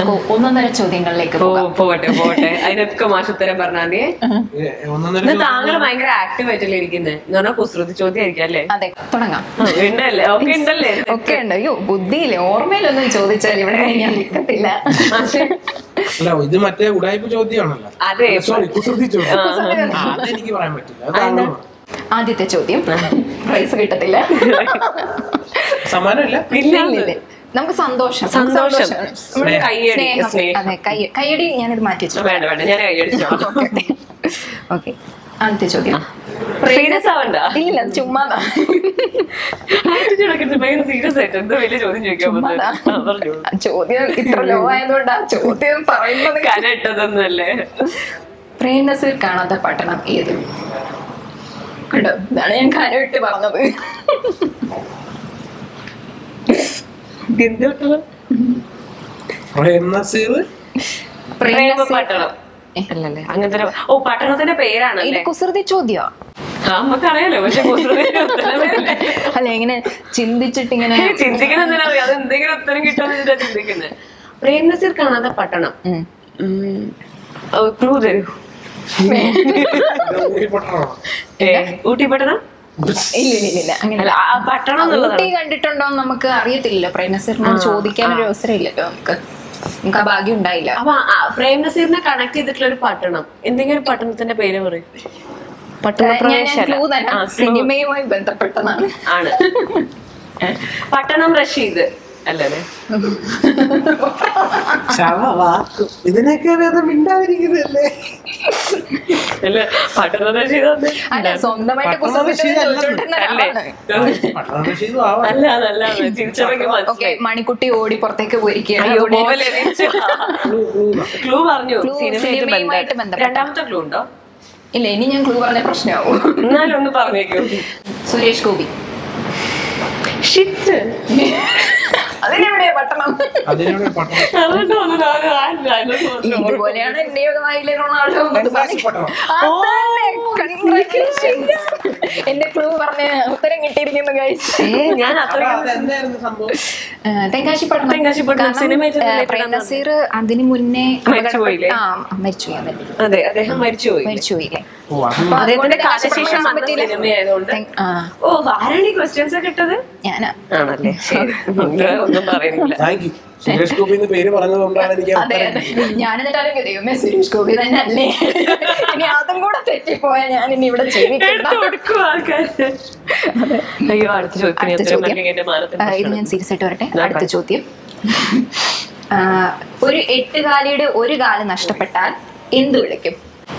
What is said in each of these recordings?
നമുക്ക് ഒന്നൊന്നര ചോദ്യങ്ങളിലേക്ക് ഓ പോകാം പോട്ടെ പോട്ടെ അതിനൊക്കെ മാഷുത്തരം പറഞ്ഞാൽ മതി ഏ, ഒന്നൊന്നര ഇന്ന് താങ്കൾ ഭയങ്കര ആക്റ്റീവ് ആയിട്ടല്ലേ ഇരിക്കുന്നത് എന്ന് പറഞ്ഞാൽ കുസൃതി ചോദ്യം ആയിരിക്കും അല്ലേ അതെ തുടങ്ങാം ഉണ്ടല്ലേ ഓക്കെ ഉണ്ടല്ലേ ഒക്കെ ഉണ്ട് അയ്യോ ബുദ്ധിയില്ലേ ഓർമ്മയിലൊന്നും ചോദിച്ചാൽ ഇവിടെ ഞാൻ നിൽക്കത്തില്ല മാഷെ അല്ല ഇത് മറ്റേ ഉടായ്പ ചോദ്യമാണല്ലോ അതെ. സോറി കുസൃതി ചോദ്യം ആ, അതെനിക്ക് പറയാൻ പറ്റില്ല അത് താങ്കൾ പറ. ആദ്യത്തെ ചോദ്യം പ്രൈസ് കിട്ടത്തില്ല സമ്മാനമില്ല ഇല്ല ഇല്ല, ഇല്ല. നമുക്ക് സന്തോഷം നമുക്ക് സന്തോഷം. സന്തോഷം. നമ്മുടെ കയ്യടി, സ്നേഹം. സ്നേഹം. അതെ കൈ കൈയടി ഞാനിത് മാറ്റി വെച്ചു വേണ്ട വേണ്ട ഞാൻ കൈയടിച്ചോ ഓക്കെ ആദ്യത്തെ ചോദ്യം സീരിയസ് ആവണ്ട ഇല്ല ചുമ്മാതാ ആറ്റിറ്റ്യൂഡ് ഒക്കെ എടുത്ത് ഭയങ്കര സീരിയസ് ആയിട്ട് എന്തോ വലിയ ചോദ്യം ചോദിക്കാൻ ചുമ്മാതാ. പോകുന്നത് പറഞ്ഞു ചോദ്യം ഇത്ര ലോ ആയതുകൊണ്ടാ ചോദ്യം പറയുന്നത് കന ഇട്ടതൊന്നല്ലേ പ്രേം നസീർ കാണാത്ത പട്ടണം ഏത് കണ്ടോ ഇതാണ് ഞാൻ കനവിട്ട് പറഞ്ഞത് എന്തുകൊണ്ടുള്ള പ്രേം നസീർ പ്രേം പ്രേമ നസീർ- പട്ടണം അല്ലല്ലേ അങ്ങനത്തെ ഒരു- ഓ പട്ടണത്തിന്റെ ഇത് പേരാണല്ലേ കുസൃതി ചോദ്യോ ആ, നമുക്കറിയാലോ പക്ഷെ കുസൃതിയുടെ ഉത്തരം വരില്ലേ? അല്ല ഇങ്ങനെ ചിന്തിച്ചിട്ട് ഇങ്ങനെ ചിന്തിക്കണം എന്തിനാ അറിയാം അത് എന്തെങ്കിലും ഉത്തരം കിട്ടുമെന്ന് ചിന്തിക്കുന്നത് പ്രേം നസീർ കാണാത്ത പട്ടണം ഉം. ക്ലൂ തരൂ ഊരിപ്പൊട്ടണോ ഏ, ഊട്ടി പട്ടണം ഇല്ല ഇല്ല ഇല്ല അങ്ങനെ അല്ല ആ പട്ടണം എന്നുള്ളതാണ് ഊട്ടി കണ്ടിട്ടുണ്ടോ എന്ന് നമുക്ക് അറിയത്തില്ലല്ലോ പ്രേം നസീറിനോട് ചോദിക്കാൻ ഒരു അവസരം ഇല്ലല്ലോ നമുക്ക് നമുക്ക് ആ ഭാഗ്യം ഉണ്ടായില്ല അപ്പൊ ആ പ്രേം നസീറിനെ കണക്ട് ചെയ്തിട്ടുള്ള ഒരു പട്ടണം എന്തെങ്കിലും ഒരു പട്ടണത്തിന്റെ പേര് പറയും പട്ടണ ഞാൻ പ്രദേശമല്ല. ക്ലൂ തരാം ആ, clue. സിനിമയുമായി ബന്ധപ്പെട്ടതാണ് ആണ് ഏ, പട്ടണം റഷീദ് അല്ലല്ലേ ശവവാക്കും ഇതിനൊക്കെ അറിയാതെ മിണ്ടാതിരിക്കുന്നതല്ലേ അല്ല പട്ടണം റഷീദ് അത് അല്ല സ്വന്തമായിട്ട് പട്ടണം കുസൃതി റഷീദ് അല്ലെന്ന്. ചോദിച്ചോണ്ടിരുന്ന അല്ലേ ഒരാളാണ് പട്ടണം റഷീദും ആവാം അല്ല അതല്ല തിരിച്ചറിഞ്ഞ് ഓക്കെ മനസ്സിലായി മണിക്കുട്ടി ഓടി പുറത്തേക്ക് പോയിരിക്കുകയാണ് അയ്യോ അവിടെ പോവല്ലേ ക്ലൂ പറഞ്ഞു Clue സിനിമയായിട്ട് സിനിമയുമായിട്ട് ബന്ധം ബന്ധപ്പെട്ട. രണ്ടാമത്തെ ക്ലൂ ഉണ്ടോ ഇല്ല ഇനി ഞാൻ ക്ലൂ പറഞ്ഞ പ്രശ്നമാവും എന്നാലും ഒന്ന് പറഞ്ഞേക്കൂ സുരേഷ് ഗോപി ഷിറ്റ് അതിനെവിടെയാ പട്ടണം അതിനോട് പട്ടണം ഇതുപോലെയാണ് എന്റെ വായിലെ റൊണാൾഡോ തെങ്കാശി പട്ടണം അതന്നെ, congratulations. എന്റെ ക്ലൂ പറഞ്ഞ ഉത്തരം കിട്ടിയിരിക്കുന്നു ഗൈസ് ഞാൻ അപ്പൊ അത്രയും അതെന്തായിരുന്നു സംഭവം തെങ്കാശിപ്പട്ടണം തെങ്കാശിപ്പട്ടണം കാരണം, സിനിമയായിട്ട് ഏ, related പ്രേം ആണെന്ന് നസീർ അതിനു മുന്നേ മരിച്ചുപോയില്ലേ? അപകടപ്പെട്ട- ആ മരിച്ചുപോയി അതെ അതെ അദ്ദേഹം മരിച്ചുപോയി മരിച്ചുപോയില്ലേ ഓ അത് അപ്പൊ അതുകൊണ്ട് അദ്ദേഹത്തിന്റെ തെങ്കാശിപ്പട്ടണം കാലശേഷം കാണാൻ വന്ന പറ്റിയില്ല. സിനിമയായതുകൊണ്ട് തെങ്- ആ ഓ ആരാണ് ഈ ക്വസ്റ്റ്യൻസ് ഒക്കെ ഇട്ടത് ഞാനാ ആണല്ലേ ശരി വേറെ ഒന്നും പറയുന്നില്ല താങ്ക് യു സുരേഷ് ഗോപി എന്ന് പേര് പറഞ്ഞതുകൊണ്ടാണ് എനിക്ക് ആ അതെ ഉത്തരം അതെ കിട്ടിയത്. ഞാനെന്നിട്ടാലും ദൈവമേ സുരേഷ് ഗോപി തന്നെ അല്ലേ ഇനി അതും കൂടെ തെറ്റിപ്പോയാ ഞാൻ ഇനി ഇവിടെ ജീവിക്കണ്ട എടുത്ത് കൊടുക്കും ആൾക്കാര് അയ്യോ അടുത്ത ചോദ്യത്തിന് അടുത്ത ഉത്തരം ചോദ്യം നൽകി എന്റെ മാനത്തിന് ആ, ഇത് പ്രശ്നം. ഞാൻ സീരിയസ് ആയിട്ട് വരട്ടെ ഞാൻ അടുത്ത ചോദ്യം ആ, ഒരു എട്ടുകാലിയുടെ ഒരു കാല് നഷ്ടപ്പെട്ടാൽ എന്ത് വിളിക്കും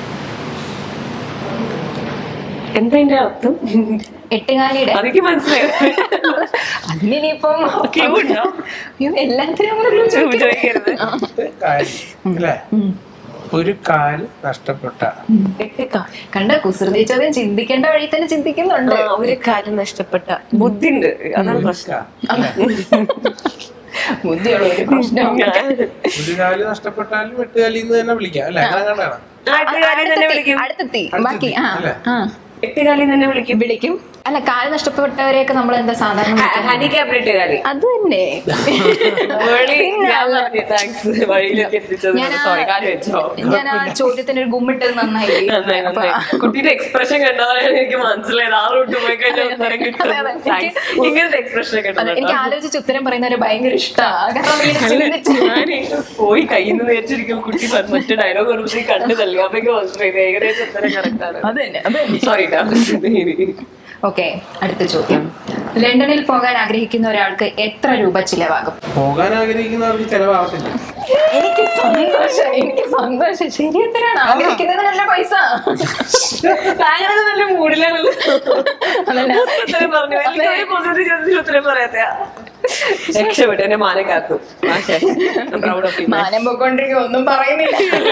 എന്താ ഇതിന്റെ അർത്ഥം എട്ടുകാലിയുടെ അതെനിക്ക് മനസ്സിലായി അതിനിപ്പം Clue ഉണ്ടോ? അയ്യോ, എല്ലാത്തിനും നമ്മള് clue ചോദിക്കും. ചോദിക്കരുത് ഒരു കാര്യം അല്ലേ ഉം. ഒരു കാല് നഷ്ടപ്പെട്ട എട്ട് കാ- കണ്ട കുസൃതി ചോദ്യം ചിന്തിക്കേണ്ട വഴി തന്നെ ചിന്തിക്കുന്നുണ്ട് ആ, ഒരു കാലം നഷ്ടപ്പെട്ട ബുദ്ധിണ്ട് അതാണ് ഒരു പ്രശ്നം കാ- ബുദ്ധിയുള്ള ഒരു പ്രശ്നം ഒരു കാല് നഷ്ടപ്പെട്ടാലും എട്ടുകാലിൽ നിന്ന് തന്നെ വിളിക്കാം അല്ലെ അങ്ങനെ കണ്ടാണ് എട്ടുകാലി തന്നെ വിളിക്കും അടുത്തെത്തി ബാക്കി ആ അല്ലേ? ആ എട്ടുകാലി തന്നെ വിളിക്കും വിളിക്കും അല്ല കാല് നഷ്ടപ്പെട്ടവരെയൊക്കെ നമ്മൾ എന്താ സാധാരണ വിളിക്കുന്നത്? ഹാൻഡിക്യാപ്ഡ് എട്ടുകാലി അത് തന്നെ വഴി പിന്നെ ഞാൻ അല്ല. പറഞ്ഞു താങ്ക്സ് വഴിയിലേക്ക് എത്തിച്ചത് ഞാൻ ആ- സോറി കാര്യം വെച്ചോ ഞാൻ ആ ചോദ്യത്തിന് ഒരു ഗുമ്മിട്ടത് നന്നായി നന്നായി നന്നായി കുട്ടിയുടെ എക്സ്പ്രഷൻ കണ്ടതാണ് എനിക്ക് മനസ്സിലായത് ആ റൂട്ട് പോയി കഴിഞ്ഞാൽ ഉത്തരം കിട്ടും അതെ, അതെ. Thanks. ഇങ്ങനത്തെ എക്സ്പ്രഷൻ അതെ, കിട്ടും എനിക്ക് ആലോചിച്ച് ഉത്തരം പറയുന്നവരെ ഭയങ്കര ഇഷ്ടമാണ് കാരണം ഇങ്ങനെ ചിന്തിച്ച് ഞാൻ പോയി കയ്യിൽ നിന്ന് നേരിച്ചിരിക്കും കുട്ടി പറഞ്ഞ മറ്റു ഡയലോഗ് വരുമ്പോഴത്തേക്ക് കണ്ടു തള്ളി അപ്പൊക്കെ മനസ്സിലായത് ഏകദേശം ഉത്തരം കറക്റ്റ് ആണ് അത് തന്നെ അത് തന്നെ സോറി ഓക്കെ അടുത്ത ചോദ്യം ലണ്ടനിൽ പോകാൻ ആഗ്രഹിക്കുന്ന ഒരാൾക്ക് എത്ര രൂപ ചിലവാകും പോകാൻ ആഗ്രഹിക്കുന്നവർക്ക് ചെലവാകത്തില്ല എനിക്ക് സന്തോഷം എനിക്ക് സന്തോഷം ശരി എത്രയാണ് ആഗ്രഹിക്കുന്നതിനല്ല പൈസ താങ്കളത് നല്ല മൂഡിലാണല്ലോ അതല്ല. ഉത്തരം പറഞ്ഞു എനിക്ക് ഒരു positive ചോദ്യത്തിന് ഉത്തരം പറയാത്ത രക്ഷപ്പെട്ടു എന്നെ മാനം കാത്തു പ്രൗഡ് ഓഫ് മാനം പൊക്കോണ്ടിരിക്കും ഒന്നും പറയുന്നില്ല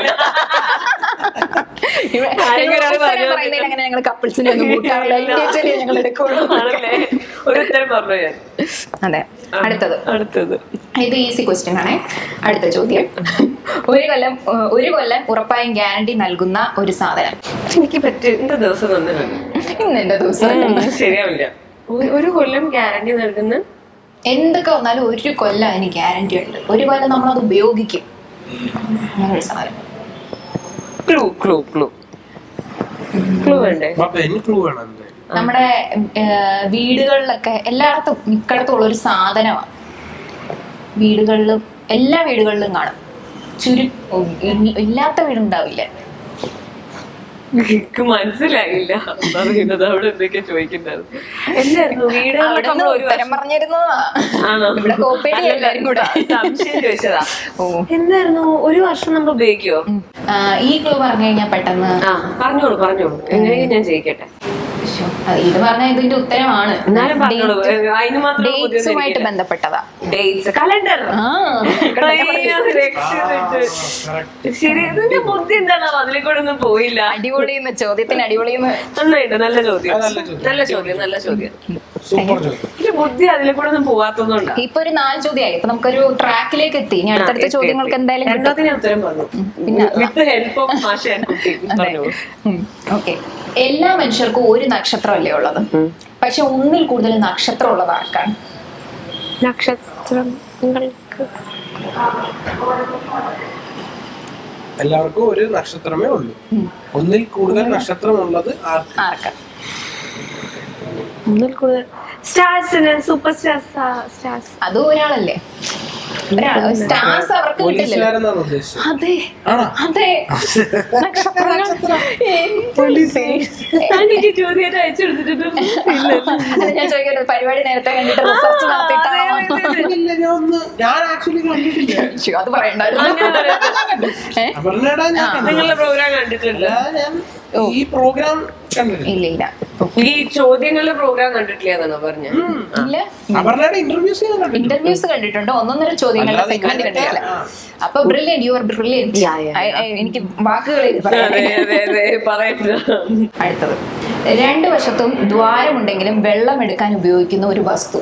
ഇവിടെ ആരെങ്കിലും ഒരാൾ ഉത്തരം പറഞ്ഞു പറയുന്നതിൽ അങ്ങനെ ഞങ്ങൾ കപ്പിൾസിനെ ഒന്നും കൂട്ടാറില്ല ഇൻഡിവിജ്വലി ഞങ്ങൾ എടുക്കുള്ളൂ ആണല്ലേ ഒരു ഉത്തരം പറഞ്ഞു ഞാൻ അതെ അടുത്തത് അടുത്തത് ഇത് ഈസി ക്വസ്റ്റ്യൻ ആണ് അടുത്ത ചോദ്യം ഒരു കൊല്ലം ഏഹ്, ഒരു കൊല്ലം ഉറപ്പായും ഗ്യാരണ്ടി നൽകുന്ന ഒരു സാധനം എനിക്ക് പറ്റി എന്റെ ദിവസം തന്നില്ല ഇന്ന് എന്റെ ദിവസം ശരിയാവില്ല ഒരു- ഒരു കൊല്ലം ഗ്യാരണ്ടി നൽകുന്ന എന്തൊക്കെ വന്നാലും ഒരു കൊല്ലം അതിന് ഗ്യാരണ്ടി ഉണ്ട് ഒരു കൊല്ലം നമ്മളത് ഉപയോഗിക്കും അങ്ങനെ ഒരു സാധനം ക്ലൂ ക്ലൂ ക്ലൂ ക്ലൂ വേണ്ടേ അപ്പൊ എനിക്ക് ക്ലൂ വേണം എന്തായാലും നമ്മുടെ ഏർ, വീടുകളിലൊക്കെ എല്ലായിടത്തും മിക്കയിടത്തും ഉള്ള ഒരു സാധനമാണ് വീടുകളിലും എല്ലാ വീടുകളിലും കാണും ചുരു ഇ- ഇല്ലാത്ത വീടുണ്ടാവില്ല എനിക്ക് മനസ്സിലായില്ല പറയുന്നത് അവിടെ എന്തൊക്കെയാ ചോദിക്കുന്നത് എന്തായിരുന്നു വീടുകളൊക്കെ അവിടെ നമ്മൾ ഒരു ഉത്തരം പറഞ്ഞിരുന്നതാ ആണോ ഇവിടെ കോപ്പി അടി എല്ലാരും കൂടെ. സംശയം ചോദിച്ചതാ ഓ എന്തായിരുന്നു ഒരു വർഷം നമ്മൾ ഉപയോഗിക്കുവോ ഉം. ആ, ഈ ക്ലൂ പറഞ്ഞു കഴിഞ്ഞാൽ പെട്ടെന്ന് ആ പറഞ്ഞോളൂ പറഞ്ഞോളൂ എങ്ങനെയെങ്കിലും ഞാൻ ജയിക്കട്ടെ ശ്ശോ, അത് ഇത് പറഞ്ഞ ഇതിന്റെ ഉത്തരമാണ് എന്നാലും പറഞ്ഞോളൂ ഏ, അതിന് മാത്രം ഡേറ്റ്സുമായിട്ട് ബന്ധപ്പെട്ടതാ ഡേറ്റ്സ് കലണ്ടർ ആ ശരി ഇതിന്റെ ബുദ്ധി എന്താണ് അതിലെ കൂടെ ഒന്നും പോയില്ല അടിപൊളിന്ന് ചോദ്യത്തിന് അടിപൊളിന്ന് നന്നായിട്ട് നല്ല ചോദ്യം അത് നല്ല ചോദ്യം. നല്ല ചോദ്യം നല്ല ചോദ്യം സൂപ്പർ ചോദ്യം ഇതിന്റെ ബുദ്ധി അതിലെ കൂടെ ഒന്നും പോവാത്തതുകൊണ്ടാ ഇപ്പൊ ഒരു നാല് ചോദ്യമായി ഇപ്പൊ നമുക്കൊരു ട്രാക്കിലേക്ക് എത്തി ഇനി അടുത്തടുത്ത ചോദ്യങ്ങൾക്ക് എന്തായാലും കിട്ടും രണ്ടാമത്തെ ഞാൻ ഉത്തരം പറഞ്ഞു പിന്നെ വിത്ത് ഹെൽപ്പ് ഓഫ് മാഷ കുട്ടി പറഞ്ഞോളൂ ഓക്കെ എല്ലാ മനുഷ്യർക്കും ഒരു നക്ഷത്രമല്ലേ ഉള്ളത് പക്ഷെ ഒന്നിൽ കൂടുതൽ നക്ഷത്രം ഉള്ളത് ആർക്കാണ് നക്ഷത്രങ്ങൾക്ക് എല്ലാവർക്കും ഒരു നക്ഷത്രമേ ഉള്ളൂ ഒന്നിൽ കൂടുതൽ നക്ഷത്രമുള്ളത് ആർക്ക് ആർക്കാ ഒന്നിൽ കൂടുതൽ സ്റ്റാർസിന് സൂപ്പർ സ്റ്റാർസ് സ്റ്റാർസ് അതും ഒരാളല്ലേ ഒരാൾ സ്റ്റാർസ് അവർക്ക് കിട്ടില്ലല്ലോ പോലീസുകാരെന്നാണ് ഉദ്ദേശിച്ചത് അതെ ആണോ അതെ നക്ഷത്രങ്ങൾ എനിക്ക് ചോദ്യമായിട്ട് അയച്ചെടുത്തിട്ടുണ്ട് അത് ഞാൻ ചോദിക്കട്ടെ പരിപാടി നേരത്തെ കണ്ടിട്ട് റിസർച്ച് നടത്തിയിട്ടാണോ ഇല്ല, ഞാൻ ഒന്ന് ഞാൻ ആക്ച്വലി കണ്ടിട്ടില്ല ശ്ശോ, അത് പറയണ്ടായിരുന്നു ഏ? അപർണ്ണയുടെ ഞാൻ കണ്ടിട്ടില്ല. നിങ്ങളുടെ പ്രോഗ്രാം കണ്ടിട്ടുണ്ട് അല്ലാതെ ഞാൻ ഈ പ്രോഗ്രാം കണ്ടിട്ടില്ല ഇല്ല ഇല്ല ഈ ചോദ്യങ്ങളുടെ പ്രോഗ്രാം കണ്ടിട്ടില്ല എന്നാണോ പറഞ്ഞ ഇല്ല അപർണ്ണയുടെ ഇന്റർവ്യൂസ് ഞാൻ കണ്ടിട്ടുണ്ട് ഇന്റർവ്യൂസ് കണ്ടിട്ടുണ്ട് ഒന്നൊന്നര ചോദ്യങ്ങളുടെ അല്ലാതെ സെഗ്മെന്റ് ഇങ്ങനത്തെ- കണ്ടിട്ടില്ല ആ. അപ്പൊ brilliant you are brilliant Yeah, yeah, yeah. എനിക്ക് വാക്കുകളിൽ അതെ അതെ അതെ പറയണ്ട അടുത്തത് രണ്ടു വശത്തും ദ്വാരമുണ്ടെങ്കിലും വെള്ളം എടുക്കാൻ ഉപയോഗിക്കുന്ന ഒരു വസ്തു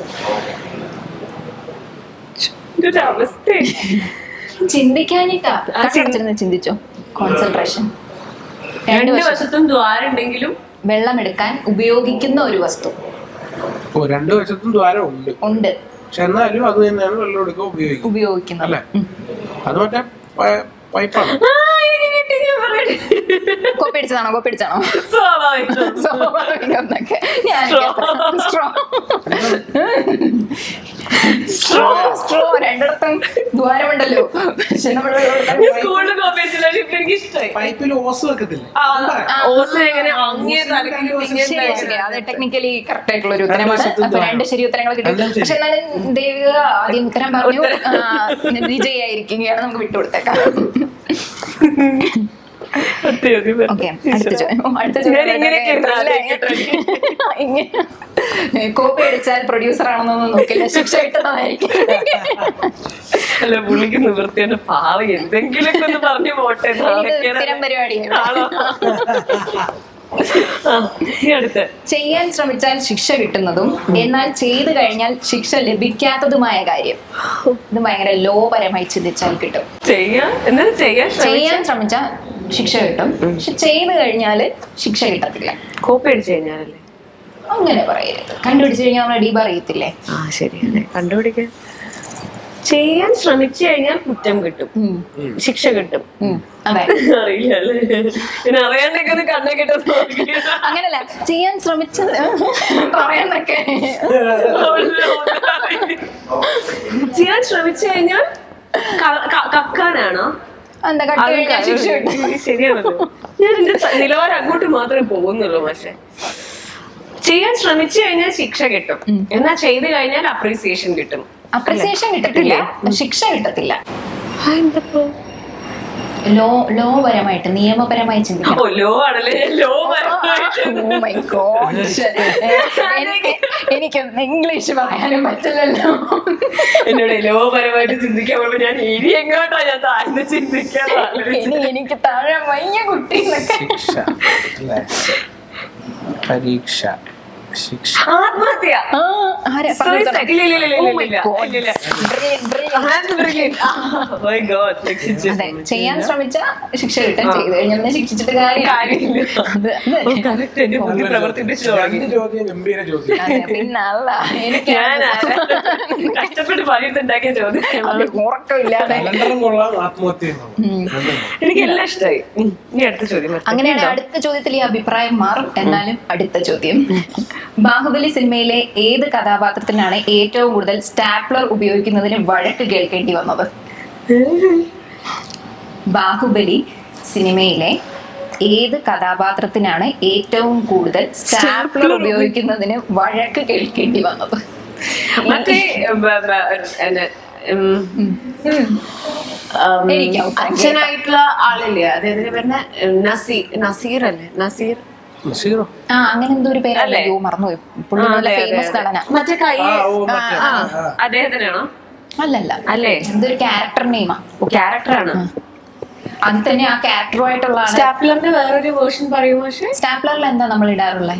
ഇതൊരു അവസ്ഥ ചിന്തിക്കാനിട്ടാ ആ, ചിന്ത- കണ്ണടച്ചിരുന്ന് ചിന്തിച്ചോ കോൺസെൻട്രേഷൻ രണ്ട് രണ്ടു വശത്തും വശത്തും ദ്വാരുണ്ടെങ്കിലും വെള്ളം എടുക്കാൻ ഉപയോഗിക്കുന്ന ഒരു വസ്തു ഓ രണ്ടു വശത്തും ദ്വാരം ഉണ്ട് ഉണ്ട് പക്ഷെ എന്നാലും അത് തന്നെയാണ് വെള്ളം എടുക്കാൻ ഉപയോഗിക്കുന്നത് ഉപയോഗിക്കുന്നത് അല്ലേ അത് മറ്റേ പ- പൈപ്പാണ് ആ, എനിക്ക് കിട്ടി, ഞാൻ പറയട്ടെ. കോപ്പിടിച്ചതാണോ കോപ്പിടിച്ചാണോ സ്വാഭാവികം. സ്വാഭാവികം എന്നൊക്കെ ഞാൻ സ്ട്രോ സ്ട്രോ സ്ട്രോ രണ്ടിടത്തും ദ്വാരമുണ്ടല്ലോ പക്ഷെ നമ്മൾ വെള്ളം എടുക്കാൻ ഞാൻ സ്കൂളിൽ കോപ്പേജില്ല ഇപ്പൊ എനിക്ക് ഇഷ്ടമായി പൈപ്പിൽ ഓസ് വെക്കത്തില്ല ആ, ഓസ് എങ്ങനെ അങ്ങേ തലക്കിൽ ഇങ്ങേ ശരി ശരി അത് ടെക്നിക്കലി കറക്റ്റ് ആയിട്ടുള്ള ഒരു ഉത്തരമാണ് വശത്തും അപ്പൊ രണ്ട് ശരി ഉത്തരങ്ങൾ കിട്ടി രണ്ടും ശരി. പക്ഷെ എന്നാലും ദേവിക ആദ്യം ഉത്തരം പറഞ്ഞു ആ, വിജയായിരിക്കുകയാണ് നമുക്ക് വിട്ടുകൊടുത്തേക്കാം ഓക്കെ അടുത്ത ചോദ്യം ഓ, അടുത്ത ഞാൻ ഇങ്ങനെയൊക്കെ കോപ്പി അടിച്ചാൽ പ്രൊഡ്യൂസർ ആണെന്നൊന്നും നോക്കില്ല ശിക്ഷ കിട്ടുന്നതായിരിക്കും അല്ല പുള്ളിക്ക് നിവൃത്തിയുടെ പാവ എന്തെങ്കിലുമൊക്കെ ഒന്ന് പറഞ്ഞു പോട്ടെ ഇത് നാളേക്കാണ്. സ്ഥിരം പരിപാടിയാണ് ആണോ ആ, ഇനി അടുത്ത ചെയ്യാൻ ശ്രമിച്ചാൽ ശിക്ഷ കിട്ടുന്നതും എന്നാൽ ചെയ്തു കഴിഞ്ഞാൽ ശിക്ഷ ലഭിക്കാത്തതുമായ കാര്യം ഇത് ഭയങ്കര ലോ പരമായി ചിന്തിച്ചാൽ കിട്ടും ചെയ്യാൻ എന്നാലും ചെയ്യാൻ ചെയ്യാൻ ശ്രമിച്ചാൽ ശിക്ഷ കിട്ടും പക്ഷെ ചെയ്തു കഴിഞ്ഞാൽ ശിക്ഷ കിട്ടത്തില്ല കോപ്പി അടിച്ചു കഴിഞ്ഞാലല്ലേ അങ്ങനെ പറയരുത് കണ്ടുപിടിച്ചു കഴിഞ്ഞാൽ നമ്മൾ ഡീബ് അറിയത്തില്ലേ ആ ശരി അല്ലേ കണ്ടുപിടിക്കാൻ ചെയ്യാൻ ശ്രമിച്ചു കഴിഞ്ഞാൽ കുറ്റം കിട്ടും ശിക്ഷ കിട്ടും ഉം, അതെ അറിയില്ല അല്ലേ പിന്നെ അറിയാണ്ടൊക്കെ ഒന്ന് കണ്ണെ കിട്ടും അങ്ങനല്ല ചെയ്യാൻ ശ്രമിച്ചത് പറയാന്നൊക്കെ ചെയ്യാൻ ശ്രമിച്ചു കഴിഞ്ഞാൽ ക- ക- കക്കാനാണോ എന്താ കട്ട് അത് കഴിഞ്ഞാൽ ശിക്ഷ കിട്ടും ശരിയാണല്ലോ ഞാൻ എന്റെ ത- നിലവാരം അങ്ങോട്ട് മാത്രമേ പോകുന്നുള്ളൂ പക്ഷെ ചെയ്യാൻ ശ്രമിച്ചു കഴിഞ്ഞാൽ ശിക്ഷ കിട്ടും എന്നാ ചെയ്ത് കഴിഞ്ഞാൽ അപ്രീസിയേഷൻ കിട്ടും അപ്രിസിയേഷൻ കിട്ടത്തില്ല ശിക്ഷ കിട്ടത്തില്ല എന്തപ്പോ ലോ ലോ പരമായിട്ട് നിയമപരമായി ചിന്തിക്കണം ഓ ലോ ആണല്ലേ ലോ Oh my God. എനിക്ക് എനിക്കൊന്നും ഇംഗ്ലീഷ് പറയാനും പറ്റില്ലല്ലോ എന്നോട് ലോ പരമായിട്ട് ചിന്തിക്കാൻ പറയുമ്പോ ഞാൻ ഇനി എങ്ങോട്ടാ ഞാൻ താഴ്ന്ന് ചിന്തിക്കാൻ ഇനി എനിക്ക് താഴെ വയ്യ കുട്ടി എന്നൊക്കെ ശിക്ഷ അല്ലേ പരീക്ഷ ശിക്ഷ ആത്മഹത്യ ആ, ആരാ? Suicide. പറഞ്ഞെടുത്തോ? ഇല്ല, ഇല്ല, ഇല്ല, Oh ഇല്ല, my ഇല്ല, God. ഇല്ല, ഇല്ല. Brilliant, brilliant. That's brilliant. Oh my God, രക്ഷിച്ചു. അതെ ചെയ്യാൻ ശ്രമിച്ച ശിക്ഷ കിട്ടാൻ ചെയ്തു കഴിഞ്ഞാൽ പിന്നെ ശിക്ഷിച്ചിട്ട് കാര്യമില്ല കാര്യമില്ല. അത് ഓ, correct. എന്റെ ബുദ്ധി പ്രവർത്തിപ്പിച്ചു തുടങ്ങി രണ്ട് ചോദ്യം ഗംഭീര ചോദ്യം അതെ പിന്നല്ല എനിക്ക് ഞാൻ കഷ്ടപ്പെട്ട് പണിയെടുത്തുണ്ടാക്കിയ ചോദ്യം അത് ഉറക്കമില്ലാതെ കലണ്ടറും കൊള്ളാം ആത്മഹത്യയും കൊള്ളാം. രണ്ടും കൊള്ളാം. എനിക്ക് എല്ലാം ഇഷ്ടമായി ഉം. ഇനി അടുത്ത ചോദ്യം വരട്ടെ. അങ്ങനെയാണ് അടുത്ത ചോദ്യത്തിൽ ഈ അഭിപ്രായം മാറും എന്നാലും അടുത്ത ചോദ്യം ബാഹുബലി സിനിമയിലെ ഏത് കഥാപാത്രത്തിനാണ് ഏറ്റവും കൂടുതൽ സ്റ്റാപ്ലർ ഉപയോഗിക്കുന്നതിന് വഴക്ക് കേൾക്കേണ്ടി വന്നത് ബാഹുബലി സിനിമയിലെ ഏത് കഥാപാത്രത്തിനാണ് ഏറ്റവും കൂടുതൽ സ്റ്റാപ്ലർ ഉപയോഗിക്കുന്നതിന് വഴക്ക് കേൾക്കേണ്ടി വന്നത് മറ്റേ ബ- ബ- എന്നെ, ഉം, ഉം. ഉം, എനിക്ക് ഉത്തരം അച്ഛനായിട്ടുള്ള ആളില്ലേ അദ്ദേഹത്തിന് പേരുന്ന നസീർ നസീർ അല്ലേ നസീർ നസീറോ? ആ അങ്ങനെ എന്തോ ഒരു പേരല്ലേ അല്ലേ? അയ്യോ മറന്നുപോയി പുള്ളി ആ, നല്ല അതെ, അതെ, ഫേമസ് അതെ. നടന മറ്റേ കൈ ആ, ഓ, മറ്റേ. ആ, ആ. അദ്ദേഹത്തിനാണോ അല്ലല്ല അല്ലേ എന്തൊരു ക്യാരക്ടർ നെയിമാ ക്യാരക്ടറാണ് അത് തന്നെ ആ ക്യാരക്ടറുമായിട്ടുള്ള ആള് സ്റ്റാപ്ലറിന്റെ വേറൊരു വേർഷൻ പറയും പക്ഷേ സ്റ്റാപ്ലറിൽ എന്താ നമ്മൾ ഇടാറുള്ളത്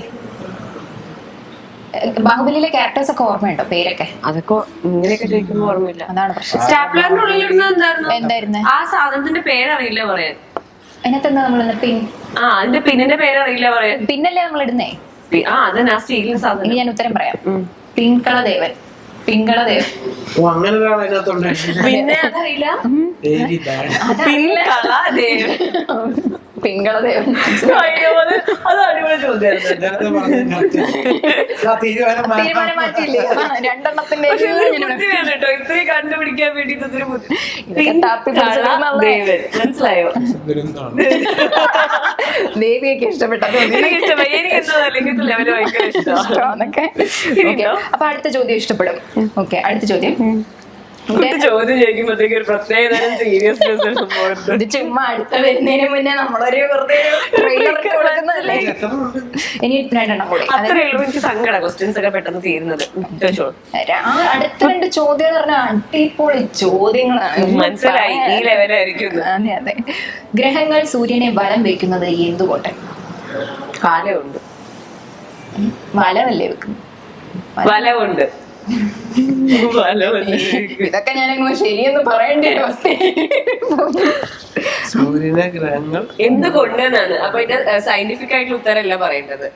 ബാഹുബലിയിലെ ക്യാരക്ടേഴ്സ് ഒക്കെ ഓർമ്മയുണ്ടോ പേരൊക്കെ അതൊക്കെ ഇങ്ങനെയൊക്കെ ചോദിക്കുമ്പോ ഓർമ്മയില്ല അതാണ് പ്രശ്നം സ്റ്റാപ്ലറിന്റെ ഉള്ളിലിടുന്ന എന്തായിരുന്നു എന്തായിരുന്നു ആ സാധനത്തിന്റെ പേരറിയില്ല പറയാൻ അതിനകത്ത് എന്താ നമ്മൾ പിൻ ആ അതിന്റെ പിന്നിന്റെ പേരറിയില്ല പറയാൻ പിന്നല്ലേ നമ്മൾ ഇടുന്നേ പി- ആ അത് ആ സ്റ്റീലിന്റെ സാധനം ഇനി ഞാൻ ഉത്തരം പറയാം ഉം. പിങ്കളദേവൻ പിങ്കളദേവൻ ഓ അങ്ങനെ ഒരാൾ അതിനകത്തുണ്ടായിരുന്നു പിന്നെ അതറിയില്ല വെരി ബാഡ് പിൻകള ദേവൻ പിങ്കളദേവൻ അയ്യോ അത് അത് അടിപൊളി ചോദ്യമായിരുന്നു നേരത്തെ പറഞ്ഞ correct. ആ തീരുമാനം മാറ്റാം. തീരുമാനം മാറ്റിയില്ലേ അതാണ് രണ്ടെണ്ണത്തിന്റെ പക്ഷെ എല്ലാം ഇതൊരു ഞാൻ ഇവിടെ- ബുദ്ധിയാണ് കേട്ടോ ഇത്രയും കണ്ടുപിടിക്കാൻ വേണ്ടിട്ട് ഇതൊരു ബുദ്ധി ഇതൊക്കെ തപ്പി പിടിച്ചത് പിൻകള നല്ലതാ. ദേവൻ മനസ്സിലായോ ദുരന്തമാണ് ദേവിയൊക്കെ ഇഷ്ടപ്പെട്ടത് എനിക്ക് ഇഷ്ടമായി എനിക്ക് എന്താ ഇങ്ങനത്തെ ലെവല് ഭയങ്കര ഇഷ്ടമാണ് ഇഷ്ടമാണൊക്കെ ഓക്കെ അപ്പൊ അടുത്ത ചോദ്യം ഇഷ്ടപ്പെടും ഓക്കെ അടുത്ത ചോദ്യം കുട്ടി ചോദ്യം ചോദിക്കുമ്പോഴത്തേക്ക് ഒരു പ്രത്യേക തരം സീരിയസ്നെസ് സംഭവം ഇത് ചുമ്മാ അടുത്ത വരുന്നതിന് മുന്നേ നമ്മളൊരു വെറുതെ ട്രെയിലർ ഇട്ട് കൊടുക്കുന്നതല്ലേ എത്ര ഉണ്ട് ഇനി രണ്ടെണ്ണം കൂടി അത് അത്രേ ഉള്ളൂ എനിക്ക് സങ്കട ക്വസ്റ്റ്യൻസ് ഒക്കെ പെട്ടെന്ന് തീരുന്നത് ചോദിച്ചോളൂ ആ അടുത്ത രണ്ട് ചോദ്യം എന്ന് പറഞ്ഞാൽ അടിപൊളി ചോദ്യങ്ങളാണ് ഒന്നും മനസ്സിലായി ഈ പറയാനില്ല. ലെവലായിരിക്കും ഇത്. അതെ അതെ ഗ്രഹങ്ങൾ സൂര്യനെ വലം വെക്കുന്നത് എന്തുകൊണ്ട് കാലമുണ്ട് വലമല്ലേ വെക്കുന്നത് വലമുണ്ട് വലമുണ്ട് ഇതൊക്കെ ഞാൻ അങ്ങ് ശരിയെന്ന് പറയേണ്ട ഒരു അവസ്ഥ സൂര്യനെ ഗ്രഹങ്ങൾ എന്തുകൊണ്ടെന്നാണ് അപ്പൊ ഇതിന്റെ സയന്റിഫിക് ആയിട്ടുള്ള ഉത്തരമല്ല പറയേണ്ടത്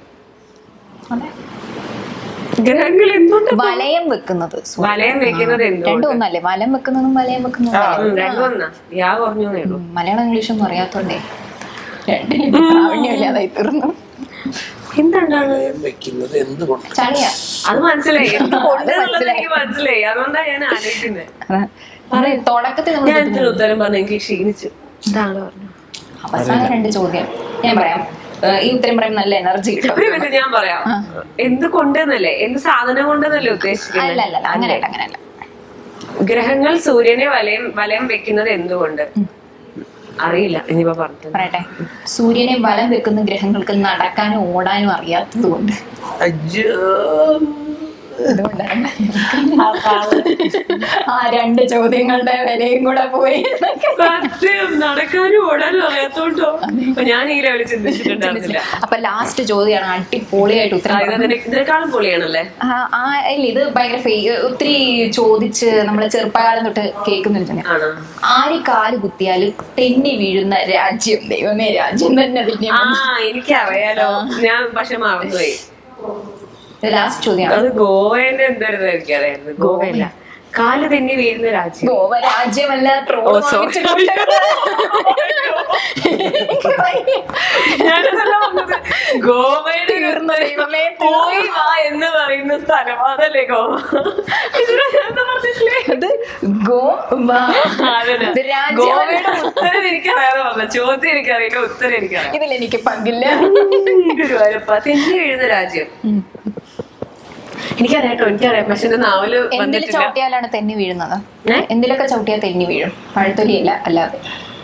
ഗ്രഹങ്ങൾ എന്തുകൊണ്ട് വലയം വെക്കുന്നത് സൂര്യൻ. വലയം വെക്കുന്നത് രണ്ടും എന്തുകൊണ്ട് ഒന്നല്ലേ വലം വെക്കുന്നതും വലയം വെക്കുന്നതും ഉം, അല്ലേ? രണ്ടും ഒന്നാ യാ പറഞ്ഞേ ഉള്ളൂ ഉം, മലയാളം ഇംഗ്ലീഷൊന്നും അറിയാത്തോണ്ടേ രണ്ടിനും പ്രാവീണ്യമില്ലാതായി തീർന്നു എന്തുകൊണ്ടാണ് വെക്കുന്നത് എന്തുകൊണ്ട് ചളിയാ അത് മനസ്സിലായി എന്തുകൊണ്ട് എന്നുള്ളത് മനസ്സിലായി. എനിക്ക് മനസ്സിലായി അതുകൊണ്ടാണ് ഞാൻ ആലോചിക്കുന്നത് അതാ. അത് തുടക്കത്തിൽ നമ്മൾ ഞാൻ ഇതിന് ഉത്തരം പറഞ്ഞു എനിക്ക് ക്ഷീണിച്ചു എന്താണ് പറഞ്ഞു അവസാന രണ്ട് ചോദ്യം ഞാൻ പറയാം ഏഹ് ഈ ഉത്തരം പറയാൻ നല്ല എനർജി കിട്ടും ഒരു മിനിറ്റ് ഞാൻ പറയാം എന്ത് കൊണ്ടെന്നല്ലേ എന്ത് സാധനം കൊണ്ടെന്നല്ലേ അല്ല ഉദ്ദേശിക്കുന്നത് അല്ല അല്ല അങ്ങനെയല്ല അങ്ങനെയല്ല ഗ്രഹങ്ങൾ സൂര്യനെ വലയം വലയം വെക്കുന്നത് എന്തുകൊണ്ട് അറിയില്ല ഇനിയിപ്പോ പറഞ്ഞു പറയട്ടെ സൂര്യനെ വലം വെക്കുന്ന ഗ്രഹങ്ങൾക്ക് നടക്കാനും ഓടാനും അറിയാത്തത് കൊണ്ട് അതുകൊണ്ടാണ് ആ രണ്ട് ചോദ്യങ്ങളുടെ വിലയും കൂടെ പോയി എന്നൊക്കെ. സത്യം നടക്കാനും ഓടാനും അറിയാത്തോണ്ടോ അപ്പൊ ഞാൻ ഈ ലെവലിൽ ചിന്തിച്ചിട്ടുണ്ടായിരുന്നില്ല അപ്പൊ ലാസ്റ്റ് ചോദ്യമാണ് അടിപൊളിയായിട്ട് ആ, ഉത്തരം ഇത് അതിനെ- ഇതിനേക്കാളും പൊളിയാണല്ലേ ആ ആ, ഇല്ല ഇത് ഭയങ്കര ഫേ ഒത്തിരി ചോദിച്ച് നമ്മൾ ചെറുപ്പകാലം തൊട്ട് കേൾക്കുന്ന ഒരു ചോദ്യം ആണോ ആര് കാല് കുത്തിയാലും തെന്നി വീഴുന്ന രാജ്യം ദൈവമേ രാജ്യം തന്നെ പിന്നെ ആ എനിക്കറിയാലോ ഞാൻ പക്ഷെ മറന്നുപോയി ലാസ്റ്റ് ചോദ്യമാണ് അത് ഗോവേന്റെ എന്തായിരുന്നു എനിക്കറിയായിരുന്നു ഗോവയല്ല കാല് തെന്നി വീഴുന്ന രാജ്യം ഗോവ രാജ്യമല്ല troll ഓ, sorry. വാങ്ങിച്ചിട്ടുണ്ട്. എനിക്ക് വയ്യ. ഞാനതല്ല പറഞ്ഞത് ഗോവയുടെ ഒരു തീർന്നു ദൈവമേ, പോയി വാ എന്ന് പറയുന്ന സ്ഥലം അതല്ലേ ഗോവ ഇതിനെ ഞാൻ എന്താ പറഞ്ഞിട്ടില്ലേ ഇത് ഗോവ അതന്നെ. ഇത് രാജ്യമല്ല. ഗോവയുടെ ഉത്തരം എനിക്കറിയാതെ പറഞ്ഞ ചോദ്യം എനിക്കറിയില്ല ഉത്തരം എനിക്കറിയാം ഇതിൽ എനിക്ക് പങ്കില്ല ഗുരുവായൂരപ്പ തെന്നി വീഴുന്ന രാജ്യം എനിക്കറിയാം കേട്ടോ എനിക്കറിയാം പക്ഷെ എന്റെ നാവല് എന്തിൽ വന്നിട്ടില്ല ചവിട്ടിയാലാണ് തെന്നി വീഴുന്നത് ഏ? എന്തിലൊക്കെ ചവിട്ടിയാൽ തെന്നി വീഴും പഴത്തൊലിയല്ല അല്ലാതെ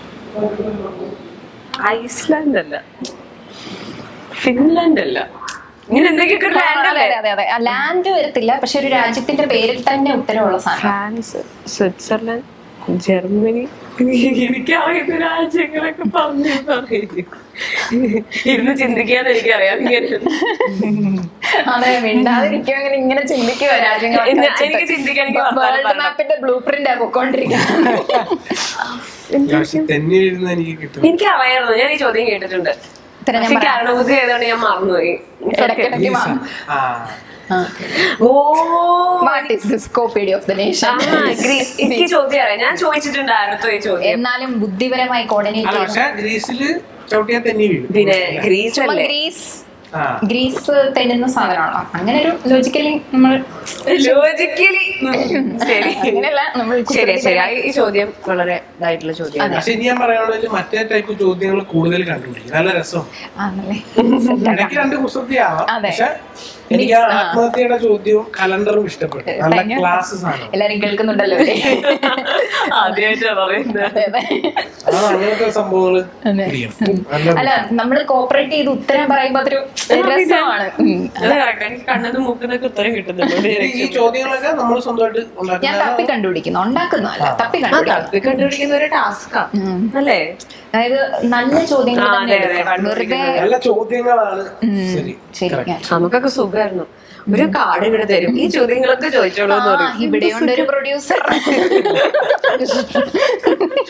ഐസ്ലാൻഡ് അല്ല ഫിൻലാൻഡ് അല്ല ഇങ്ങനെ എന്തൊക്കെയൊക്കെ ഒരു ലാൻഡ് അതെ അല്ലേ അതെ അതെ ലാൻഡ് വരത്തില്ല പക്ഷെ ഒരു രാജ്യത്തിന്റെ പേരിൽ തന്നെ ഉത്തരവുള്ള സാധനം ഫ്രാൻസ് സ്വിറ്റ്സർലൻഡ് ജർമ്മനി എനിക്കറിയുന്ന രാജ്യങ്ങളൊക്കെ പറഞ്ഞു പറയും ഇരുന്ന് ചിന്തിക്കാന്ന് എനിക്കറിയാം ഇങ്ങനെ അതെ മിണ്ടാതിരിക്കും അങ്ങനെ ഇങ്ങനെ ചിന്തിക്കുക ഇന്ന് എനിക്ക് ചിന്തിക്കാൻ എനിക്ക് വർത്താനം വേൾഡ് പറയണം. മാപ്പിന്റെ ബ്ലൂ പ്രിന്റ് ആ പൊക്കോണ്ടിരിക്കുന്നത് പക്ഷെ തെന്നി വീഴുന്ന എനിക്ക് കിട്ടും എനിക്ക് അറിയായിരുന്നു ഞാൻ ഈ ചോദ്യം കേട്ടിട്ടുണ്ട് ഇത്ര ഞാൻ പക്ഷെ പറയാം. കാരണബുദ്ധി ആയതുകൊണ്ട് ഞാൻ മറന്നുപോയി ഇടയ്ക്കിടയ്ക്ക് ഗ്രീസ്. വാ- ആ ഓ വാട്ട് ഈസ് ദിസ് കോപ്പീഡി ഓഫ് ദ ആ, നേഷൻ ഗ്രീസ് എനിക്ക് ചോദ്യം അറിയാം ഞാൻ ചോദിച്ചിട്ടുണ്ടായിരുന്നു ഈ ചോദ്യം എന്നാലും ബുദ്ധിപരമായി കോർഡിനേറ്റ് അല്ല പക്ഷെ ഗ്രീസില് ചവിട്ടിയാൽ തെന്നി വീഴും പിന്നെ ഗ്രീസ് ചുമ്മാ അല്ലേ ഗ്രീസ് ആ ഗ്രീസ് തെന്നുന്ന സാധനമാണോ അങ്ങനെ ഒരു ലോജിക്കലി നമ്മൾ ലോജിക്കലി ശരി അങ്ങനെയല്ല നമ്മൾ ശരി ശരി ആ, ഈ ചോദ്യം വളരെ ഇതായിട്ടുള്ള ചോദ്യമാണ് പക്ഷെ ഇനി ഞാൻ പറയാനുള്ളത് മറ്റേ ടൈപ്പ് ചോദ്യങ്ങൾ കൂടുതൽ കണ്ടുപിടിക്കും നല്ല രസം ആണല്ലേ ഇടയ്ക്ക് രണ്ട് കുസൃതിയാവാം അതെ. പക്ഷെ എനിക്ക് ആ ആത്മഹത്യയുടെ ചോദ്യവും കലണ്ടറും ഇഷ്ടപ്പെട്ടു നല്ല ഭയങ്കര- ക്ലാസ്സസ് ആണ് എല്ലാരും കേൾക്കുന്നുണ്ടല്ലോ ഇവിടെ. ആദ്യമായിട്ടാണ് പറയുന്നത് അതെ, അതെ. അതാണ് അങ്ങനത്തെ സംഭവങ്ങള് അതെ. പിടിക്കും. നല്ല അല്ല നമ്മൾ കോപ്പറേറ്റ് ചെയ്ത് ഉത്തരം പറയുമ്പോ അതൊരു രസമാണ് ഉം. അത് correct. എനിക്ക് കണ്ണത് മൂക്കുന്നൊക്കെ ഉത്തരം കിട്ടുന്നുണ്ട് ഈ- ഈ ചോദ്യങ്ങളൊക്കെ നമ്മൾ സ്വന്തമായിട്ട് ഞാൻ ഉണ്ടാക്കുന്ന തപ്പി കണ്ടുപിടിക്കുന്നു ഉണ്ടാക്കുന്നതല്ല തപ്പി ആ കണ്ടുപിടിക്കുന്നു തപ്പി കണ്ടുപിടിക്കുന്ന ഒരു ടാസ്കാ ഉം. അല്ലേ അതായത് നല്ല ചോദ്യങ്ങൾ ആ, തന്നെ അതെ, അതെ, എടുക്കണം. വെറുതെ കണ്ടുപിടിക്കുന്നത്. നല്ല ചോദ്യങ്ങളാണ് ശരി ശരി correct. ഞാൻ- നമുക്കൊക്കെ സുഖമായിരുന്നു ഒരു കാർഡ് ഇവിടെ തരും ഈ ചോദ്യങ്ങളൊക്കെ ചോദിച്ചോളൂ എന്ന് ആ, പറയും ഇവിടെയുണ്ട് ഒരു പ്രൊഡ്യൂസർ